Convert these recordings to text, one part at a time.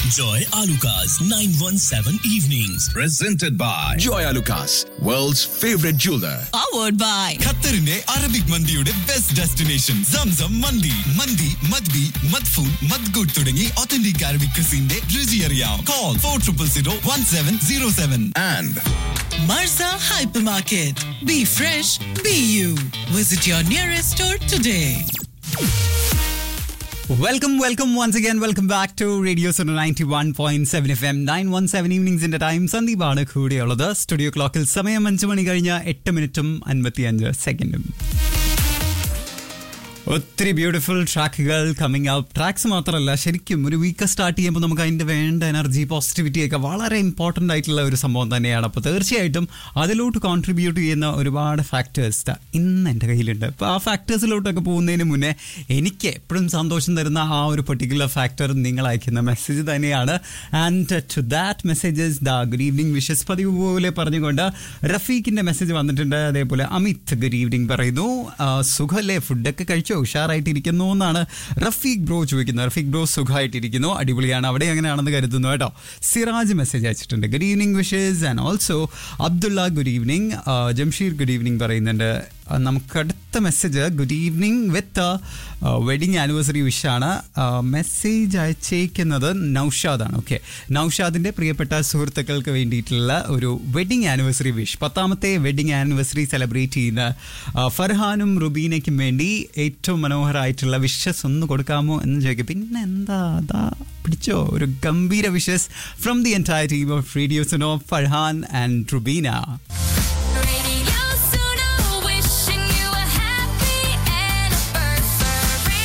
Joy Alukas, 917 Evenings. presented by Joy Lucas, world's favorite jeweler. powered by ഖത്തറിന്റെ Arabic മന്തിയുടെ best destination Zamzam മന്തി മന്തി മദ്ബി മദ്ഫൂൻ മദ്ഗുഡ് തുടങ്ങി ഒത്തന്റിക് അറബിക് ക്രിസിന്റെ രുചി അറിയാം call for triple zero one seven zero seven And Marza Hypermarket. Be fresh, be you. Visit your nearest store today. Welcome welcome once again welcome back to radio zone ninety one point seven F M nine one seven ഈവനിങ്സിന്റെ time സന്ദീപാണ് കൂടെയുള്ളത് studio ക്ലോക്കിൽ സമയം അഞ്ച് മണി കഴിഞ്ഞ എട്ട് മിനിറ്റും അൻപത്തി അഞ്ച് സെക്കൻഡും ഒത്തിരി ബ്യൂട്ടിഫുൾ ട്രാക്കുകൾ കമ്മിങ് ഔട്ട് ട്രാക്സ് മാത്രമല്ല ശരിക്കും ഒരു വീക്ക് സ്റ്റാർട്ട് ചെയ്യുമ്പോൾ നമുക്ക് അതിൻ്റെ വേണ്ട എനർജി പോസിറ്റിവിറ്റി ഒക്കെ വളരെ ഇമ്പോർട്ടൻ്റ് ആയിട്ടുള്ള ഒരു സംഭവം തന്നെയാണ് അപ്പോൾ തീർച്ചയായിട്ടും അതിലോട്ട് കോൺട്രിബ്യൂട്ട് ചെയ്യുന്ന ഒരുപാട് ഫാക്ടേഴ്സ് ഇന്ന് എൻ്റെ കയ്യിലുണ്ട് അപ്പോൾ ആ ഫാക്ടേഴ്സിലോട്ടൊക്കെ പോകുന്നതിന് മുന്നേ എനിക്ക് എപ്പോഴും സന്തോഷം തരുന്ന ആ ഒരു പെർട്ടിക്കുലർ ഫാക്ടർ നിങ്ങൾ അയക്കുന്ന മെസ്സേജ് തന്നെയാണ് and to that messages the good evening wishes പതിവ് പോലെ പറഞ്ഞുകൊണ്ട് റഫീഖിൻ്റെ മെസ്സേജ് വന്നിട്ടുണ്ട് അതേപോലെ അമിത് ഗുഡ് ഈവനിങ് പറയുന്നു ആ, സുഖല്ലേ ഫുഡൊക്കെ കഴിച്ചോ ഉഷാറായിട്ടിരിക്കുന്നു എന്നാണ് റഫീഖ് ബ്രോ ചോദിക്കുന്നത് റഫീഖ് ബ്രോ സുഖമായിട്ടിരിക്കുന്നു അടിപൊളിയാണ് അവിടെ എങ്ങനെയാണെന്ന് കരുതുന്നു കേട്ടോ സിറാജ് മെസ്സേജ് അയച്ചിട്ടുണ്ട് good evening wishes and also Abdulla good evening Jamsheer good evening പറയുന്നുണ്ട് ആ, നമുക്ക് അടുത്ത message good evening with wedding anniversary വിഷാണ് മെസ്സേജ് അയച്ചേക്കുന്നത് നൗഷാദാണ് ഓക്കെ നൗഷാദിൻ്റെ പ്രിയപ്പെട്ട സുഹൃത്തുക്കൾക്ക് വേണ്ടിയിട്ടുള്ള ഒരു വെഡിങ് ആനിവേഴ്സറി വിഷ് പത്താമത്തെ വെഡിങ് ആനിവേഴ്സറി സെലിബ്രേറ്റ് ചെയ്യുന്ന ആ, ഫർഹാനും റുബീനയ്ക്കും വേണ്ടി ഏറ്റവും മനോഹരമായിട്ടുള്ള വിഷസ് ഒന്ന് കൊടുക്കാമോ എന്ന് ചോദിക്കും പിന്നെ എന്താ അതാ പിടിച്ചോ ഒരു ഗംഭീര wishes from the entire team of radios of Farhan and Rubeena Radio Suno, wishing you a happy anniversary.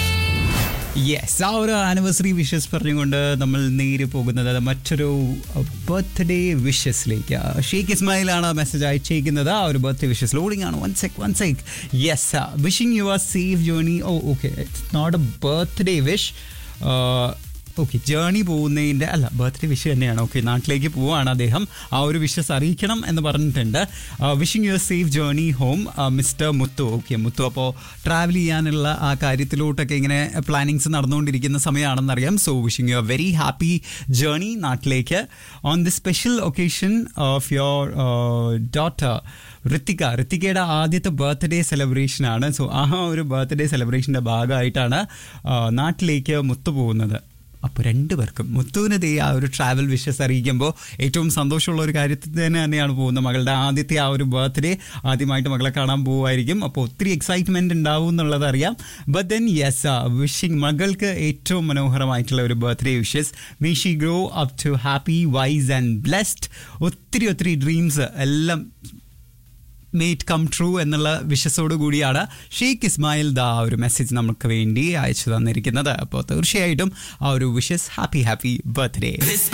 Yes ആ ഒരു ആനിവേഴ്സറി വിഷസ് പറഞ്ഞുകൊണ്ട് നമ്മൾ നേരെ പോകുന്നത് മറ്റൊരു ബർത്ത്ഡേ വിഷസിലേക്ക് ഷെയ്ഖ് ഇസ്മായിലാണ് മെസ്സേജ് അയച്ചേക്കുന്നത് ആ ഒരു ബർത്ത്ഡേ വിഷസ് ലോഡിംഗ് ആണ് one sec one sec yes wishing you are safe journey oh okay it's not a birthday wish okay journey പോകുന്നതിൻ്റെ അല്ല ബർത്ത്ഡേ വിഷ് തന്നെയാണ് ഓക്കെ നാട്ടിലേക്ക് പോവുകയാണ് അദ്ദേഹം ആ ഒരു വിഷസ് അറിയിക്കണം എന്ന് പറഞ്ഞിട്ടുണ്ട് wishing your safe journey home mister Muthu okay Muthu അപ്പോൾ ട്രാവൽ ചെയ്യാനുള്ള ആ കാര്യത്തിലോട്ടൊക്കെ ഇങ്ങനെ പ്ലാനിങ്സ് നടന്നുകൊണ്ടിരിക്കുന്ന സമയമാണെന്നറിയാം so wishing you a very happy journey നാട്ടിലേക്ക് on the special occasion of your daughter Ritika ഋത്തികയുടെ ആദ്യത്തെ ബർത്ത്ഡേ സെലിബ്രേഷൻ ആണ് സോ ആ ഒരു ബർത്ത്ഡേ സെലിബ്രേഷൻ്റെ ഭാഗമായിട്ടാണ് ആ, നാട്ടിലേക്ക് മുത്തു പോകുന്നത് അപ്പോൾ രണ്ടുപേർക്കും മുത്തുവിന് ദേ ആ ഒരു ട്രാവൽ വിഷസ് അറിയിക്കുമ്പോൾ ഏറ്റവും സന്തോഷമുള്ള ഒരു കാര്യത്തിൽ തന്നെ തന്നെയാണ് പോകുന്നത് മകളുടെ ആദ്യത്തെ ആ ഒരു ബർത്ത്ഡേ ആദ്യമായിട്ട് മകളെ കാണാൻ പോവുമായിരിക്കും അപ്പോൾ ഒത്തിരി എക്സൈറ്റ്മെൻറ്റ് ഉണ്ടാവും എന്നുള്ളത് അറിയാം ബട്ട് ദെൻ യെസ് വിഷിംഗ് മകൾക്ക് ഏറ്റവും മനോഹരമായിട്ടുള്ള ഒരു birthday wishes may she grow up to happy wise and blessed ഒത്തിരി ഒത്തിരി ഡ്രീംസ് എല്ലാം മേറ്റ് കം ട്രൂ എന്നുള്ള വിശ്വസോട് കൂടിയാണ് ഷെയ്ഖ് ഇസ്മായിൽ ദാ ഒരു മെസ്സേജ് നമുക്ക് വേണ്ടി അയച്ചു തന്നിരിക്കുന്നത് അപ്പോൾ തീർച്ചയായിട്ടും ആ ഒരു wishes happy happy birthday This